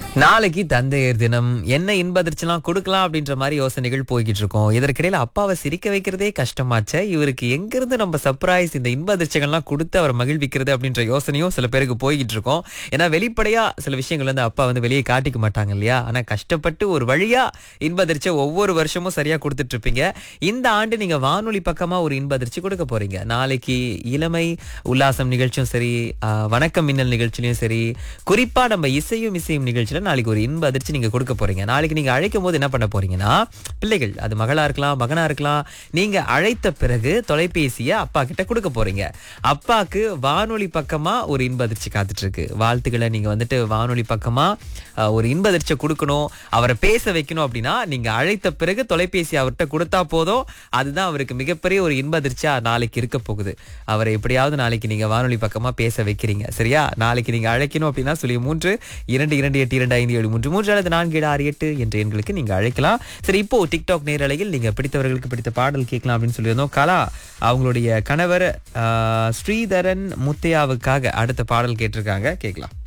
நாளைக்கு தந்தையர் தினம் என்ன இன்ப அதிர்ச்சிலாம் கொடுக்கலாம் அப்படின்ற மாதிரி யோசனைகள் போய்கிட்டு இருக்கோம் இதற்கிடையில அப்பாவை சிரிக்க வைக்கிறதே கஷ்டமாச்சே இவருக்கு எங்கிருந்து நம்ம சர்ப்ரைஸ் இந்த இன்ப அதிர்ச்சிகள்லாம் கொடுத்து அவரை மகிழ்விக்கிறது அப்படின்ற யோசனையும் சில பேருக்கு போய்கிட்டு இருக்கோம் ஏன்னா வெளிப்படையா சில விஷயங்கள் வந்து அப்பா வந்து வெளியே காட்டிக்க மாட்டாங்க இல்லையா ஆனா கஷ்டப்பட்டு ஒரு வழியா இன்ப அதிர்ச்சியை ஒவ்வொரு வருஷமும் சரியா கொடுத்துட்டு இருப்பீங்க இந்த ஆண்டு நீங்க வானொலி பக்கமா ஒரு இன்ப அதிர்ச்சி கொடுக்க போறீங்க நாளைக்கு இளமை உல்லாசம் நிகழ்ச்சியும் சரி ஆஹ், வணக்கம் மின்னல் நிகழ்ச்சியிலும் சரி குறிப்பா நம்ம இசையும் இசையும் நிகழ்ச்சியில நாளைக்கு ஒரு இன்ப அதிர்ச்சி நீங்க கொடுக்க போறீங்க நாளைக்கு நீங்க அழைக்கும் போது என்ன பண்ண போறீங்கன்னா பிள்ளைகள் அது மகளா இருக்கலாம் மகனா இருக்கலாம் நீங்க அழைத்த பிறகு தொலைபேசியை அப்பா கிட்ட கொடுக்க போறீங்க அப்பாக்கு வானொலி பக்கமா ஒரு இன்ப அதிர்ச்சி காத்துட்டு இருக்கு வாழ்த்துக்களை நீங்க வந்துட்டு வானொலி பக்கமா ஆஹ், ஒரு இன்ப அதிர்ச்சியை கொடுக்கணும் அவரை பேச வைக்கணும் அப்படின்னா நீங்க அழைத்த பிறகு தொலைபேசி அவர்கிட்ட கொடுத்தா போதும் அதுதான் அவருக்கு மிகப்பெரிய ஒரு இன்ப அதிர்ச்சியா நாளைக்கு இருக்க போகுது அவரை எப்படியாவது நாளைக்கு நீங்க வானொலி பக்கமா பேச வைக்கிறீங்க சரியா நாளைக்கு நீங்க அழைக்கணும் அப்படின்னா சொல்லி மூன்று இரண்டு இரண்டு எட்டு இரண்டு ஐந்து ஏழு மூன்று மூன்று அல்லது நான்கு ஏழு ஆறு எட்டு என்ற எண்களுக்கு நீங்க அழைக்கலாம் சரி இப்போ டிக்டாக் நேரலையில் நீங்க பிடித்தவர்களுக்கு பிடித்த பாடல் கேட்கலாம் அப்படின்னு சொல்லியிருந்தோம் கலா அவங்களுடைய கணவர் ஆஹ், ஸ்ரீதரன் முத்தையாவுக்காக அடுத்த பாடல் கேட்டிருக்காங்க கேட்கலாம்